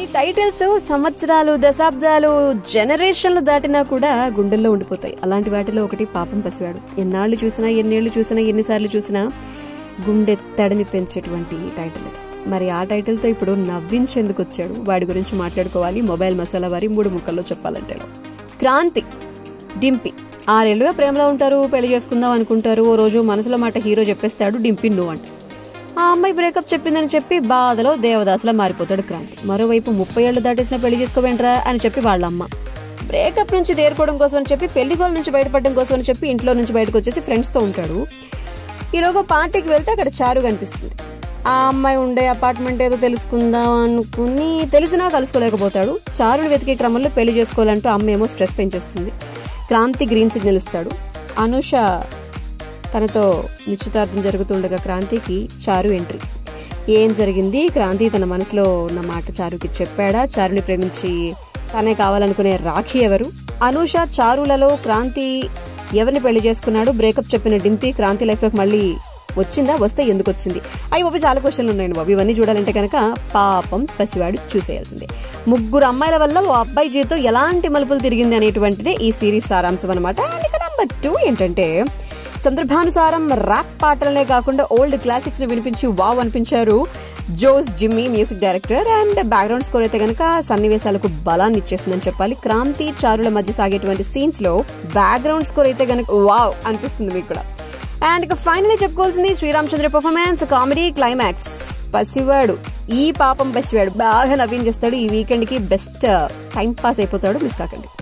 కొన్ని టైటిల్స్ సంవత్సరాలు దశాబ్దాలు జనరేషన్లు దాటినా కూడా గుండెల్లో ఉండిపోతాయి అలాంటి వాటిలో ఒకటి పాపం పసివాడు ఎన్నాళ్ళు చూసినా ఎన్నేళ్ళు చూసినా ఎన్నిసార్లు చూసినా గుండె తడిని పెంచేటువంటి టైటిల్ అది మరి ఆ టైటిల్తో ఇప్పుడు నవ్వించేందుకు వచ్చాడు వాడి గురించి మాట్లాడుకోవాలి మొబైల్ మసాలా వారి మూడు ముక్కల్లో చెప్పాలంటే క్రాంతి డింపి ఆరేళ్ళుగా ప్రేమలో ఉంటారు పెళ్లి చేసుకుందాం అనుకుంటారు ఓ రోజు మనసులో మాట హీరో చెప్పేస్తాడు డింపి నువ్వు అంట ఆ అమ్మాయి బ్రేకప్ చెప్పిందని చెప్పి బాధలో దేవదాసులా మారిపోతాడు క్రాంతి మరోవైపు ముప్పై ఏళ్ళు దాటేసిన పెళ్లి చేసుకోవేంట్రా అని చెప్పి వాళ్ళ అమ్మ బ్రేకప్ నుంచి దేరుకోవడం కోసం అని చెప్పి పెళ్లి గోల్ నుంచి బయటపడడం కోసం అని చెప్పి ఇంట్లో నుంచి బయటకు వచ్చేసి ఫ్రెండ్స్తో ఉంటాడు ఈలోగా పార్టీకి వెళ్తే అక్కడ చారు కనిపిస్తుంది ఆ అమ్మాయి ఉండే అపార్ట్మెంట్ ఏదో తెలుసుకుందాం అనుకుని తెలిసినా కలుసుకోలేకపోతాడు చారుని వెతికే క్రమంలో పెళ్లి చేసుకోవాలంటూ అమ్మ ఏమో స్ట్రెస్ పెంచేస్తుంది క్రాంతి గ్రీన్ సిగ్నల్ ఇస్తాడు అనుష తనతో నిశ్చితార్థం జరుగుతుండగా క్రాంతికి చారు ఎంట్రీ ఏం జరిగింది క్రాంతి తన మనసులో ఉన్న మాట చారుకి చెప్పాడా చారుని ప్రేమించి తనే కావాలనుకునే రాఖీ ఎవరు అనూష చారులలో క్రాంతి ఎవరిని పెళ్లి చేసుకున్నాడు బ్రేకప్ చెప్పిన డింపి క్రాంతి లైఫ్లోకి మళ్ళీ వచ్చిందా వస్తే ఎందుకు వచ్చింది అవి బాబు చాలా క్వశ్చన్లు ఉన్నాయండి బాబు ఇవన్నీ చూడాలంటే కనుక పాపం పసివాడు చూసేయాల్సిందే ముగ్గురు అమ్మాయిల వల్ల ఓ అబ్బాయి జీవితం ఎలాంటి మలుపులు తిరిగింది అనేటువంటిదే ఈ సిరీస్ సారాంశం అనమాట అండ్ ఇక నెంబర్ టూ ఏంటంటే సందర్భానుసారం ర్యాప్ పాటలనే కాకుండా ఓల్డ్ క్లాసిక్స్ ని వినిపించి వావ్ అనిపించారు Jose Jimmy music director and background score అయితే కనుక సన్నివేశాలకు బలాన్ని ఇచ్చేసిందని చెప్పాలి క్రాంతి చారుల మధ్య సాగేటువంటి సీన్స్ లో బ్యాక్గ్రౌండ్ స్కోర్ అయితే కనుక వావ్ అనిపిస్తుంది మీకు కూడా అండ్ ఇక ఫైనలీ చెప్పుకోవాల్సింది శ్రీరామచంద్ర పర్ఫార్మెన్స్ కామెడీ క్లైమాక్స్ పసివాడు ఈ పాపం పసివాడు బాగా నవ్వించేస్తాడు ఈ వీకెండ్ కి బెస్ట్ టైం పాస్ అయిపోతాడు మిస్ కాకండి